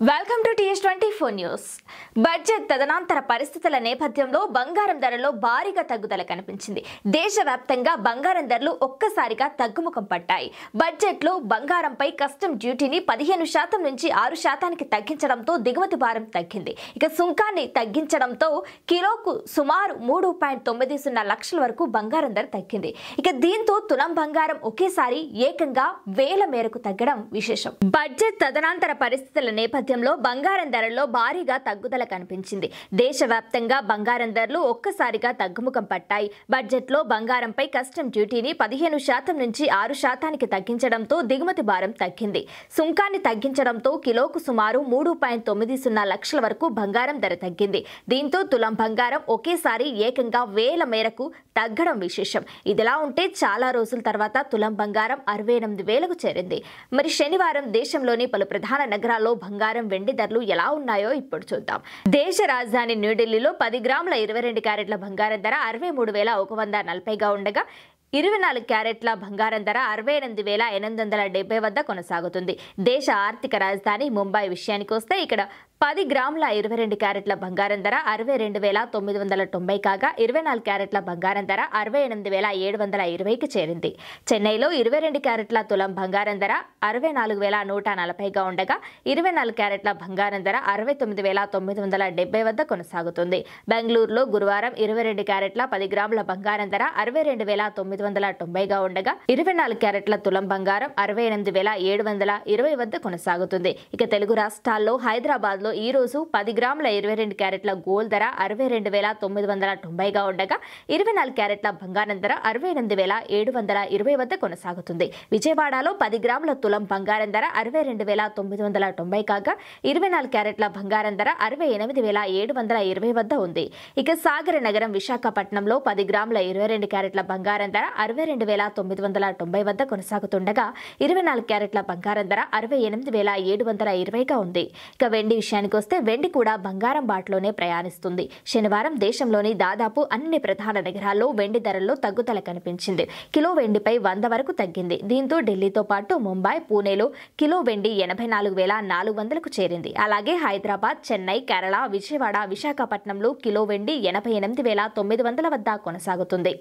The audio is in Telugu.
welcome to TS twenty four news budget తదనంతర పరిస్థితుల నేపథ్యంలో బంగారం ధరలో భారీగా తగ్గుదల కనిపించింది దేశవ్యాప్తంగా బంగారం ధరలు ఒక్కసారిగా తగ్గుముఖం పట్టాయి బడ్జెట్లో బంగారంపై కస్టమ్ డ్యూటీని పదిహేను శాతం నుంచి ఆరు శాతానికి తగ్గించడంతో దిగుమతి భారం తగ్గింది ఇక సుంకాన్ని తగ్గించడంతో కిలోకు సుమారు మూడు పాయింట్ తొమ్మిది సున్నా లక్షల వరకు బంగారం ధర తగ్గింది ఇక దీంతో తులం బంగారం ఒకేసారి ఏకంగా వేల మేరకు తగ్గడం విశేషం బడ్జెట్ తదనంతర పరిస్థితుల నేపథ్యంలో బంగారం ధరల్లో భారీగా తగ్గుదల కనిపించింది దేశవ్యాప్తంగా బంగారం ధరలు ఒక్కసారిగా తగ్గుముఖం పట్టాయి బడ్జెట్లో బంగారంపై కస్టమ్ డ్యూటీని పదిహేను శాతం నుంచి ఆరు శాతానికి తగ్గించడంతో దిగుమతి భారం తగ్గింది సుంకాన్ని తగ్గించడంతో కిలోకు సుమారు మూడు పాయింట్ తొమ్మిది సున్నా లక్షల వరకు బంగారం ధర తగ్గింది దీంతో తులం బంగారం ఒకేసారి ఏకంగా వేల మేరకు తగ్గడం విశేషం ఇదిలా ఉంటే చాలా రోజుల తర్వాత తులం బంగారం అరవై ఎనిమిది వేలకు చేరింది మరి శనివారం దేశంలోని పలు ప్రధాన నగరాల్లో బంగారం వెండి ధరలు ఎలా ఉన్నాయో ఇప్పుడు చూద్దాం దేశ రాజధాని న్యూఢిల్లీలో పది గ్రాముల ఇరవై రెండు క్యారెట్ల బంగారం ధర అరవై మూడు వేల ఒక వంద నలభైగా ఉండగా ఇరవై నాలుగు క్యారెట్ల బంగారం ధర అరవై ఎనిమిది వేల ఎనిమిది వందల డెబ్బై వద్ద కొనసాగుతుంది దేశ ఆర్థిక రాజధాని ముంబై విషయానికి వస్తే ఇక్కడ పది గ్రాముల ఇరవై రెండు క్యారెట్ల బంగారం ధర అరవై రెండు వేల తొమ్మిది వందల తొంభై కాగా ఇరవై నాలుగు క్యారెట్ల బంగారం ధర అరవై ఎనిమిది వేల ఏడు వందల ఇరవైకి చేరింది చెన్నైలో ఇరవై రెండు క్యారెట్ల తులం బంగారం ధర అరవై నాలుగు వేల నూట నలభైగా ఉండగా ఇరవై నాలుగు క్యారెట్ల బంగారం ధర అరవై తొమ్మిది వేల తొమ్మిది వందల డెబ్బై వద్ద కొనసాగుతుంది బెంగళూరులో గురువారం ఇరవై రెండు క్యారెట్ల పది గ్రాముల బంగారం ధర అరవై రెండు వేల తొమ్మిది వందల తొంభైగా ఉండగా ఇరవై నాలుగు క్యారెట్ల తులం బంగారం అరవై ఎనిమిది వేల ఏడు వందల ఇరవై వద్ద కొనసాగుతుంది ఇక తెలుగు రాష్ట్రాల్లో హైదరాబాద్ లో ఈ రోజు పది గ్రాముల ఇరవై రెండు క్యారెట్ల గోల్డ్ ధర అరవై రెండు వేల తొమ్మిది వందల తొంభైగా ఉండగా ఇరవై నాలుగు క్యారెట్ల బంగారం ధర అరవై ఎనిమిది వేల ఏడు వందల ఇరవై వద్ద కొనసాగుతుంది విజయవాడలో పది గ్రాముల తులం బంగారం ధర అరవై రెండు వేల తొమ్మిది వందల తొంభై కాగా ఇరవై నాలుగు క్యారెట్ల బంగారం ధర అరవై ఎనిమిది వేల ఏడు వందల ఇరవై వద్ద ఉంది ఇక సాగర నగరం విశాఖపట్నంలో పది గ్రాముల ఇరవై రెండు క్యారెట్ల బంగారం ధర అరవై రెండు వేల తొమ్మిది వందల తొంభై వద్ద కొనసాగుతుండగా ఇరవై నాలుగు క్యారెట్ల బంగారం ధర అరవై ఎనిమిది వేల ఏడు వందల ఇరవైగా ఉంది ఇక వెండి విషయానికి వస్తే వెండి కూడా బంగారం బాటలోనే ప్రయాణిస్తుంది శనివారం దేశంలోని దాదాపు అన్ని ప్రధాన నగరాల్లో వెండి ధరల్లో తగ్గుదల కనిపించింది కిలో వెండిపై వంద వరకు తగ్గింది దీంతో ఢిల్లీతో పాటు ముంబై పూణేలో కిలో వెండి ఎనభై నాలుగు వేల నాలుగు వందలకు చేరింది అలాగే హైదరాబాద్ చెన్నై కేరళ విజయవాడ విశాఖపట్నంలో కిలో వెండి ఎనభై ఎనిమిది వేల తొమ్మిది వందల వద్ద కొనసాగుతుంది